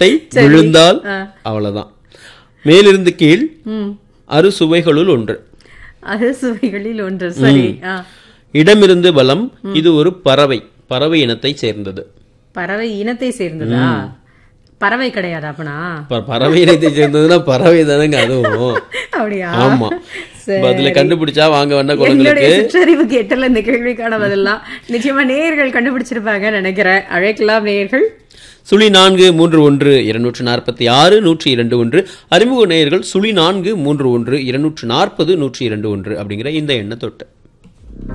தொட்டை விழுந்தால் அவ்வளவுதான் மேலிருந்து கீழ் ம் அறுசுவைகளுள் ஒன்று அது சுவைகளில் ஒன்று சரி ஆ இடமிருந்து பலம் இது ஒரு பறவை பறவை இனத்தை சேர்ந்தது பறவை இனத்தை சேர்ந்ததா பறவை கிடையாது அப்பனா ப- பறவை இனத்தை சேர்ந்ததுன்னா பறவை தானேங்க அதுவும் அப்படியா ஆமா சரி. பதில கண்டுபிடிச்சா வாங்க வேண்டாம் எங்களுடைய குழந்தைகளுக்கு சிற்றறிவு கேட்டல இந்த கேள்விக்கான பதிலாம் நிச்சயமா நேயர்கள் கண்டுபிடிச்சிருப்பாங்க நினைக்கிறேன் அழைக்கலாம் நேயர்கள் சுழி நான்கு மூன்று ஒன்று இருநூற்று நாற்பத்தி ஆறு நூற்றி இரண்டு ஒன்று அறிமுக நேயர்கள் சுழி நான்கு மூன்று ஒன்று இருநூற்று நாற்பது நூற்றி இரண்டு ஒன்று அப்படிங்கிற இந்த எண்ணை தொட்டு